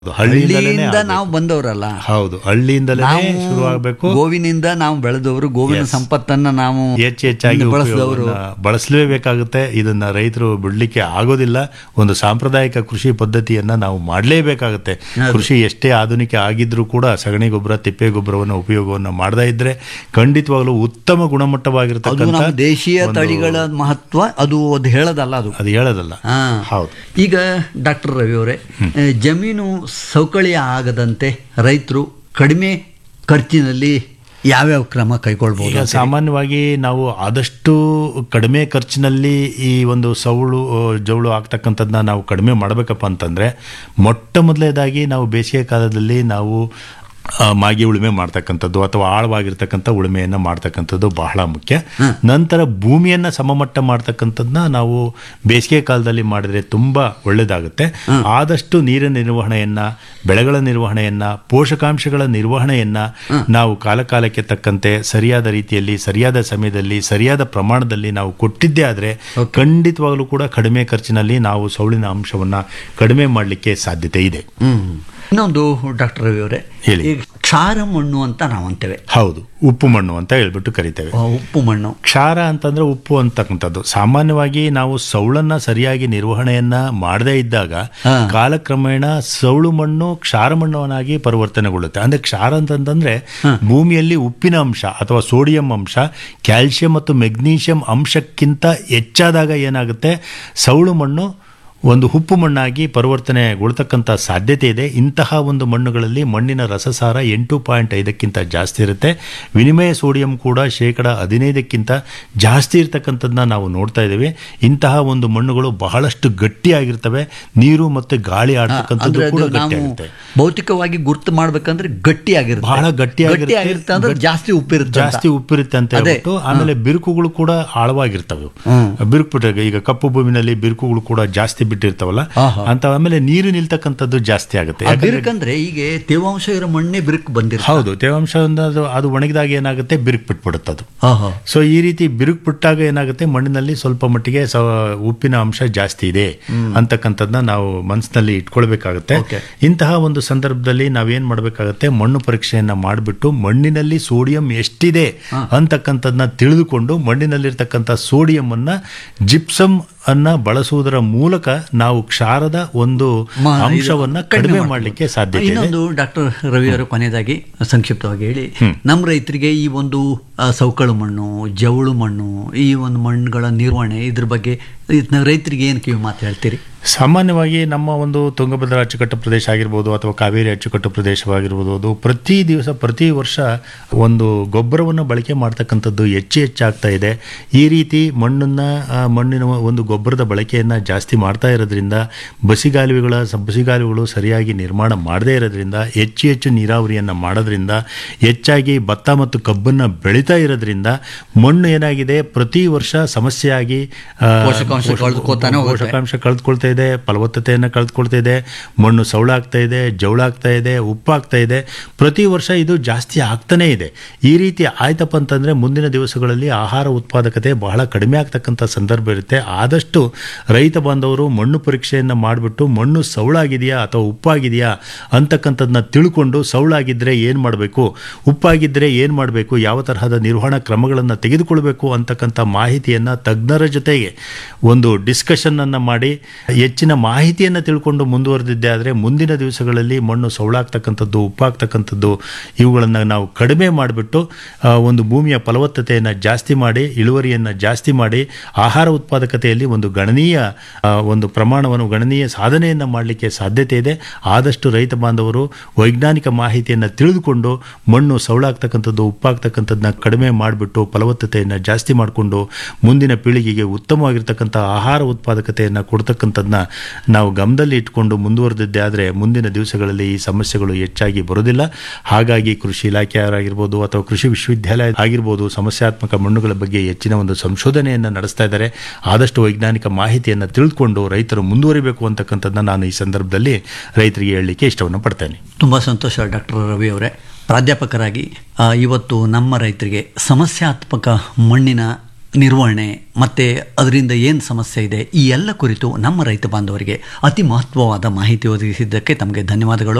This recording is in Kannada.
ಹಳ್ಳಿಯಿಂದಲೇ ಹಳ್ಳಿಯಿಂದ ಆಗ್ಬೇಕು. ನಾವು ಬಂದವರಲ್ಲ ಹೌದು ಹಳ್ಳಿಯಿಂದಲೇ ನಾವು ಶುರುವಾಗಬೇಕು ಗೋವಿನಿಂದ ನಾವು ಬೆಳೆದವರು ಗೋವಿನ Yes. ಸಂಪತ್ತನ್ನ ನಾವು ಹೆಚ್ಚು ಹೆಚ್ಚಾಗಿ ಬಳಸಿದವರು ಉಪಯೋಗವನ್ನ ಬಳಸಲೇಬೇಕಾಗುತ್ತೆ ಇದನ್ನ ರೈತರು ಬಿಡ್ಲಿಕ್ಕೆ ಆಗೋದಿಲ್ಲ ಒಂದು ಸಾಂಪ್ರದಾಯಿಕ ಕೃಷಿ ಪದ್ಧತಿಯನ್ನ ನಾವು ಮಾಡಲೇಬೇಕಾಗುತ್ತೆ ಕೃಷಿ ಎಷ್ಟೇ ಆಧುನಿಕ ಆಗಿದ್ರೂ ಕೂಡ ಸಗಣಿ ಗೊಬ್ಬರ ತಿಪ್ಪೆ ಗೊಬ್ಬರವನ್ನು ಉಪಯೋಗವನ್ನು ಮಾಡದೇ ಇದ್ರೆ ಖಂಡಿತವಾಗ್ಲೂ ಉತ್ತಮ ಅದು ಗುಣಮಟ್ಟವಾಗಿರ್ತಕ್ಕಂಥ ನಮ್ಮ ದೇಶೀಯ ಒಂದು- ತಳಿಗಳ ಮಹತ್ವ ಅದು ಅದು ಹೇಳೋದಲ್ಲ ಅದು ಅದು ಹೇಳೋದಲ್ಲ ಹಾ. ಹೌದು ಈಗ ಡಾಕ್ಟರ್ ರವಿ ಅವರೇ ಆ, ಜಮೀನು ಸೌಕಳಿ ಆಗದಂತೆ ರೈತರು ಕಡಿಮೆ ಖರ್ಚಿನಲ್ಲಿ ಯಾವ್ಯಾವ ಕ್ರಮ ಕೈಗೊಳ್ಬಹುದು ಈಗ ಸಾಮಾನ್ಯವಾಗಿ ನಾವು ಆದಷ್ಟು ಕಡಿಮೆ ಖರ್ಚಿನಲ್ಲಿ ಈ ಒಂದು ಸೌಳು ಆ, ಜೌಳು ಆಗ್ತಕ್ಕಂಥದ್ದನ್ನ ನಾವು ಕಡಿಮೆ ಮಾಡಬೇಕಪ್ಪ ಅಂತಂದ್ರೆ ಮೊಟ್ಟ ಮೊದಲನೇದಾಗಿ ನಾವು ಬೇಸಿಗೆ ಕಾಲದಲ್ಲಿ ನಾವು ಆ, ಮಾಗಿ ಉಳುಮೆ ಮಾಡ್ತಕ್ಕಂಥದ್ದು ಅಥವಾ ಆಳವಾಗಿರ್ತಕ್ಕಂಥ ಉಳುಮೆಯನ್ನು ಮಾಡ್ತಕ್ಕಂಥದ್ದು ಬಹಳ ಮುಖ್ಯ ನಂತರ ಭೂಮಿಯನ್ನ ಸಮಮಟ್ಟ ಮಾಡ್ತಕ್ಕಂಥದ್ದನ್ನ ನಾವು ಬೇಸಿಗೆ ಕಾಲದಲ್ಲಿ ಮಾಡಿದ್ರೆ ತುಂಬಾ ಒಳ್ಳೆಯದಾಗುತ್ತೆ ಆದಷ್ಟು ನೀರಿನ ನಿರ್ವಹಣೆಯನ್ನ ಬೆಳೆಗಳ ನಿರ್ವಹಣೆಯನ್ನ ಪೋಷಕಾಂಶಗಳ ನಿರ್ವಹಣೆಯನ್ನ ನಾವು ಕಾಲಕಾಲಕ್ಕೆ ತಕ್ಕಂತೆ ಸರಿಯಾದ ರೀತಿಯಲ್ಲಿ ಸರಿಯಾದ ಸಮಯದಲ್ಲಿ ಸರಿಯಾದ ಪ್ರಮಾಣದಲ್ಲಿ ನಾವು ಕೊಟ್ಟಿದ್ದೇ ಆದ್ರೆ ಖಂಡಿತವಾಗಲೂ ಕೂಡ ಕಡಿಮೆ ಖರ್ಚಿನಲ್ಲಿ ನಾವು ಸೌಳಿನ ಅಂಶವನ್ನ ಕಡಿಮೆ ಮಾಡಲಿಕ್ಕೆ ಸಾಧ್ಯತೆ ಇದೆ ಹ್ಮ್ ಇನ್ನೊಂದು ಡಾಕ್ಟರ್ ರವಿ ಅವರೇ ಹೇಳಿ. ಈಗ ಕ್ಷಾರ ಮಣ್ಣು ಅಂತ ನಾವು ಅಂತೇವೆ ಹೌದು ಉಪ್ಪು ಮಣ್ಣು ಅಂತ ಹೇಳ್ಬಿಟ್ಟು ಕರಿತೇವೆ ಆ, ಉಪ್ಪು ಮಣ್ಣು ಕ್ಷಾರ ಅಂತಂದ್ರೆ ಉಪ್ಪು ಅಂತಕ್ಕಂಥದ್ದು ಸಾಮಾನ್ಯವಾಗಿ ನಾವು ಸೌಳನ್ನ ಸರಿಯಾಗಿ ನಿರ್ವಹಣೆಯನ್ನ ಮಾಡದೇ ಇದ್ದಾಗ ಹಾ. ಕಾಲಕ್ರಮೇಣ ಸೌಳು ಮಣ್ಣು ಕ್ಷಾರ ಮಣ್ಣುವನ್ನಾಗಿ ಪರಿವರ್ತನೆಗೊಳ್ಳುತ್ತೆ ಅಂದ್ರೆ ಕ್ಷಾರ ಅಂತಂದ್ರೆ ಭೂಮಿಯಲ್ಲಿ ಉಪ್ಪಿನ ಅಂಶ ಅಥವಾ ಸೋಡಿಯಂ ಅಂಶ ಕ್ಯಾಲ್ಸಿಯಂ ಮತ್ತು ಮೆಗ್ನೀಷಿಯಂ ಅಂಶಕ್ಕಿಂತ ಹೆಚ್ಚಾದಾಗ ಏನಾಗುತ್ತೆ ಸೌಳು ಮಣ್ಣು ಒಂದು ಉಪ್ಪು ಮಣ್ಣಾಗಿ ಪರಿವರ್ತನೆಗೊಳ್ತಕ್ಕಂಥ ಸಾಧ್ಯತೆ ಇದೆ ಇಂತಹ ಒಂದು ಮಣ್ಣುಗಳಲ್ಲಿ ಮಣ್ಣಿನ ರಸಸಾರ ಎಂಟು ಪಾಯಿಂಟ್ ಐದಕ್ಕಿಂತ ಜಾಸ್ತಿ ಇರುತ್ತೆ ವಿನಿಮಯ ಸೋಡಿಯಂ ಕೂಡ ಶೇಕಡ ಹದಿನೈದಕ್ಕಿಂತ ಜಾಸ್ತಿ ಇರ್ತಕ್ಕಂಥದ್ದನ್ನ ನಾವು ನೋಡ್ತಾ ಇದ್ದೇವೆ ಇಂತಹ ಒಂದು ಮಣ್ಣುಗಳು ಬಹಳಷ್ಟು ಗಟ್ಟಿಯಾಗಿರ್ತವೆ ನೀರು ಮತ್ತು ಗಾಳಿ ಆಡ್ತಕ್ಕಂಥದ್ದು ಅಂದ್ರೆ ಕೂಡ ಅದು ನಾವು ಗಟ್ಟಿಯಾಗಿರುತ್ತೆ ಭೌತಿಕವಾಗಿ ಗುರ್ತು ಮಾಡ್ಬೇಕಂದ್ರೆ ಗಟ್ಟಿಯಾಗಿರುತ್ತೆ ಬಹಳ ಗಟ್ಟಿಯಾಗಿರುತ್ತೆ. ಗಟ್ಟಿಯಾಗಿರುತ್ತೆ ಅಂದ್ರೆ ಜಾಸ್ತಿ ಉಪ್ಪಿರುತ್ತೆ ಅಂತ. ಜಾಸ್ತಿ ಉಪ್ಪಿರುತ್ತೆ ಅಂತ ಅದೇ. ಹೇಳ್ಬಿಟ್ಟು ಆಮೇಲೆ ಬಿರುಕುಗಳು ಕೂಡ ಆಳವಾಗಿರ್ತವೆ ಹ್ಮ್. ಬಿರುಕು ಬಿಟ್ಟಾಗ ಈಗ ಕಪ್ಪು ಭೂಮಿನಲ್ಲಿ ಬಿರುಕುಗಳು ಕೂಡ ಜಾಸ್ತಿ ಬಿಟ್ಟಿರ್ತಾವಲ್ಲ ಆಹಾ. ಅಂತ ಆಮೇಲೆ ನೀರು ನಿಲ್ತಕ್ಕಂಥದ್ದು ಜಾಸ್ತಿ ಆಗುತ್ತೆ ಆ ಯಾಕಂದ್ರೆ- ಬಿರುಕಂದ್ರೆ ಈಗ ತೇವಾಂಶ ಇರೋ ಮಣ್ಣೆ ಬಿರುಕು ಬಂದಿರುತ್ತೆ ಹೌದು ತೇವಾಂಶ ಅದು ಅದು ಒಣಗಿದಾಗ ಏನಾಗುತ್ತೆ ಬಿರುಕು ಬಿಟ್ಬಿಡುತ್ತೆ ಅದು ಆಹಾ. ಸೊ ಈ ರೀತಿ ಬಿರುಕು ಬಿಟ್ಟಾಗ ಏನಾಗುತ್ತೆ ಮಣ್ಣಿನಲ್ಲಿ ಸ್ವಲ್ಪ ಮಟ್ಟಿಗೆ ಸ ಉಪ್ಪಿನ ಅಂಶ ಜಾಸ್ತಿ ಇದೆ ಅಂತಕ್ಕಂಥದ್ದನ್ನ ನಾವು ಮನಸ್ಸಿನಲ್ಲಿ ಇಟ್ಕೊಳ್ಬೇಕಾಗುತ್ತೆ Okay. ಇಂತಹ ಒಂದು ಸಂದರ್ಭದಲ್ಲಿ ನಾವೇನ್ ಮಾಡಬೇಕಾಗುತ್ತೆ ಮಣ್ಣು ಪರೀಕ್ಷೆಯನ್ನ ಮಾಡಿಬಿಟ್ಟು ಮಣ್ಣಿನಲ್ಲಿ ಸೋಡಿಯಂ ಎಷ್ಟಿದೆ ಅಂತಕ್ಕಂಥದ್ದನ್ನ ತಿಳಿದುಕೊಂಡು ಮಣ್ಣಿನಲ್ಲಿರ್ತಕ್ಕಂಥ ಸೋಡಿಯಂ ಅನ್ನ ಜಿಪ್ಸಮ್ ಅನ್ನ ಬಳಸುವುದರ ಮೂಲಕ ನಾವು ಕ್ಷಾರದ ಒಂದು ಮ- ಇದು ಅಂಶವನ್ನ ಕಡಿಮೆ ಮಾಡಲಿಕ್ಕೆ ಸಾಧ್ಯತೆ ಇದೆ ಇನ್ನೊಂದು ಡಾಕ್ಟರ್ ರವಿ ಅವರು ಕೊನೆಯದಾಗಿ ಸಂಕ್ಷಿಪ್ತವಾಗಿ ಹೇಳಿ ನಮ್ಮ ರೈತರಿಗೆ ಈ ಒಂದು ಆ, ಸೌಕಳು ಮಣ್ಣು ಜವಳು ಮಣ್ಣು ಈ ಒಂದು ಮಣ್ಣುಗಳ ನಿರ್ವಹಣೆ ಇದ್ರ ಬಗ್ಗೆ ಇದ್ನ ರೈತರಿಗೆ ಏನು ಕಿವಿ ಮಾತು ಹೇಳ್ತೀರಿ ಸಾಮಾನ್ಯವಾಗಿ ನಮ್ಮ ಒಂದು ತುಂಗಭದ್ರಾ ಅಚ್ಚುಕಟ್ಟು ಪ್ರದೇಶ ಆಗಿರ್ಬೋದು ಅಥವಾ ಕಾವೇರಿ ಅಚ್ಚುಕಟ್ಟು ಪ್ರದೇಶವಾಗಿರ್ಬೋದು ಅದು ಪ್ರತಿ ದಿವಸ ಪ್ರತಿ ವರ್ಷ ಒಂದು ಗೊಬ್ಬರವನ್ನು ಬಳಕೆ ಮಾಡ್ತಕ್ಕಂಥದ್ದು ಹೆಚ್ಚು ಹೆಚ್ಚಾಗ್ತಾ ಇದೆ ಈ ರೀತಿ ಮಣ್ಣನ್ನ ಆ, ಮಣ್ಣಿನ ಒಂದು ಗೊಬ್ಬರದ ಬಳಕೆಯನ್ನು ಜಾಸ್ತಿ ಮಾಡ್ತಾ ಇರೋದ್ರಿಂದ ಬಸಿಗಾಲುವೆಗಳ ಸ- ಬಸಿಗಾಲುವೆಗಳು ಸರಿಯಾಗಿ ನಿರ್ಮಾಣ ಮಾಡದೇ ಇರೋದ್ರಿಂದ ಹೆಚ್ಚು ಹೆಚ್ಚು ನೀರಾವರಿಯನ್ನು ಮಾಡೋದ್ರಿಂದ ಹೆಚ್ಚಾಗಿ ಭತ್ತ ಮತ್ತು ಕಬ್ಬನ್ನು ಬೆಳೀತಾ ಇರೋದ್ರಿಂದ ಮಣ್ಣು ಏನಾಗಿದೆ ಪ್ರತಿ ವರ್ಷ ಸಮಸ್ಯೆಯಾಗಿ ಆ, ಪೋಷಕಾಂಶ ಪೋಷಕ- ಕಳ್ದುಕೊತಾನೆ ಹೋಗುತ್ತೆ. ಪೋಷಕಾಂಶ ಕಳೆದುಕೊಳ್ತಾ ಇದೆ ಫಲವತ್ತತೆಯನ್ನು ಕಳೆದುಕೊಳ್ತಾ ಇದೆ ಮಣ್ಣು ಸೌಳಾಗ್ತಾ ಇದೆ ಜೌಳಾಗ್ತಾ ಇದೆ ಉಪ್ಪಾಗ್ತಾ ಇದೆ ಪ್ರತಿ ವರ್ಷ ಇದು ಜಾಸ್ತಿ ಆಗ್ತಾನೇ ಇದೆ ಈ ರೀತಿ ಆಯ್ತಪ್ಪ ಅಂತಂದ್ರೆ ಮುಂದಿನ ದಿವಸಗಳಲ್ಲಿ ಆಹಾರ ಉತ್ಪಾದಕತೆ ಬಹಳ ಕಡಿಮೆ ಆಗ್ತಕ್ಕಂಥ ಸಂದರ್ಭ ಇರುತ್ತೆ ಆದಷ್ಟು ರೈತ ಬಾಂಧವರು ಮಣ್ಣು ಪರೀಕ್ಷೆಯನ್ನು ಮಾಡಿಬಿಟ್ಟು ಮಣ್ಣು ಸೌಳಾಗಿದೆಯಾ ಅಥವಾ ಉಪ್ಪಾಗಿದೆಯಾ ಅಂತಕ್ಕಂಥದ್ದನ್ನ ತಿಳ್ಕೊಂಡು ಸೌಳಾಗಿದ್ದರೆ ಏನು ಮಾಡಬೇಕು ಉಪ್ಪಾಗಿದ್ದರೆ ಏನು ಮಾಡಬೇಕು ಯಾವ ತರಹದ ನಿರ್ವಹಣಾ ಕ್ರಮಗಳನ್ನು ತೆಗೆದುಕೊಳ್ಬೇಕು ಅಂತಕ್ಕಂಥ ಮಾಹಿತಿಯನ್ನು ತಜ್ಞರ ಜೊತೆಗೆ ಒಂದು ಡಿಸ್ಕಷನ್ ಅನ್ನ ಮಾಡಿ ಹೆಚ್ಚಿನ ಮಾಹಿತಿಯನ್ನು ತಿಳ್ಕೊಂಡು ಮುಂದುವರೆದಿದ್ದೆ ಆದರೆ ಮುಂದಿನ ದಿವಸಗಳಲ್ಲಿ ಮಣ್ಣು ಸೌಳಾಗ್ತಕ್ಕಂಥದ್ದು ಉಪ್ಪಾಗ್ತಕ್ಕಂಥದ್ದು ಇವುಗಳನ್ನು ನಾವು ಕಡಿಮೆ ಮಾಡಿಬಿಟ್ಟು ಒಂದು ಭೂಮಿಯ ಫಲವತ್ತತೆಯನ್ನು ಜಾಸ್ತಿ ಮಾಡಿ ಇಳುವರಿಯನ್ನು ಜಾಸ್ತಿ ಮಾಡಿ ಆಹಾರ ಉತ್ಪಾದಕತೆಯಲ್ಲಿ ಒಂದು ಗಣನೀಯ ಆ, ಒಂದು ಪ್ರಮಾಣವನ್ನು ಗಣನೀಯ ಸಾಧನೆಯನ್ನು ಮಾಡಲಿಕ್ಕೆ ಸಾಧ್ಯತೆ ಇದೆ ಆದಷ್ಟು ರೈತ ಬಾಂಧವರು ವೈಜ್ಞಾನಿಕ ಮಾಹಿತಿಯನ್ನು ತಿಳಿದುಕೊಂಡು ಮಣ್ಣು ಸೌಳಾಗ್ತಕ್ಕಂಥದ್ದು ಉಪ್ಪಾಗ್ತಕ್ಕಂಥದ್ದನ್ನ ಕಡಿಮೆ ಮಾಡಿಬಿಟ್ಟು ಫಲವತ್ತತೆಯನ್ನು ಜಾಸ್ತಿ ಮಾಡಿಕೊಂಡು ಮುಂದಿನ ಪೀಳಿಗೆಗೆ ಉತ್ತಮವಾಗಿರ್ತಕ್ಕಂಥ ಆಹಾರ ಉತ್ಪಾದಕತೆಯನ್ನು ಕೊಡ್ತಕ್ಕಂಥದ್ದನ್ನ ನಾವು ಗಮನದಲ್ಲಿ ಇಟ್ಕೊಂಡು ಮುಂದುವರೆದಿದ್ದೆ ಆದರೆ ಮುಂದಿನ ದಿವಸಗಳಲ್ಲಿ ಈ ಸಮಸ್ಯೆಗಳು ಹೆಚ್ಚಾಗಿ ಬರೋದಿಲ್ಲ ಹಾಗಾಗಿ ಕೃಷಿ ಇಲಾಖೆಯವರಾಗಿರ್ಬೋದು ಅಥವಾ ಕೃಷಿ ವಿಶ್ವವಿದ್ಯಾಲಯ ಆಗಿರ್ಬೋದು ಸಮಸ್ಯಾತ್ಮಕ ಮಣ್ಣುಗಳ ಬಗ್ಗೆ ಹೆಚ್ಚಿನ ಒಂದು ಸಂಶೋಧನೆಯನ್ನು ನಡೆಸ್ತಾ ಇದ್ದಾರೆ ಆದಷ್ಟು ವೈಜ್ಞಾನಿಕ ಮಾಹಿತಿಯನ್ನು ತಿಳಿದುಕೊಂಡು ರೈತರು ಮುಂದುವರಿಬೇಕು ಅಂತಕ್ಕಂಥದ್ದನ್ನ ನಾನು ಈ ಸಂದರ್ಭದಲ್ಲಿ ರೈತರಿಗೆ ಹೇಳಲಿಕ್ಕೆ ಇಷ್ಟವನ್ನು ಪಡ್ತೇನೆ ತುಂಬ ಸಂತೋಷ ಡಾಕ್ಟರ್ ರವಿ ಅವರೇ ಪ್ರಾಧ್ಯಾಪಕರಾಗಿ ಆ, ಇವತ್ತು ನಮ್ಮ ರೈತರಿಗೆ ಸಮಸ್ಯಾತ್ಮಕ ಮಣ್ಣಿನ ನಿರ್ವಹಣೆ ಮತ್ತು ಅದರಿಂದ ಏನು ಸಮಸ್ಯೆ ಇದೆ ಈ ಎಲ್ಲ ಕುರಿತು ನಮ್ಮ ರೈತ ಬಾಂಧವರಿಗೆ ಅತಿ ಮಹತ್ವವಾದ ಮಾಹಿತಿ ಒದಗಿಸಿದ್ದಕ್ಕೆ ತಮಗೆ ಧನ್ಯವಾದಗಳು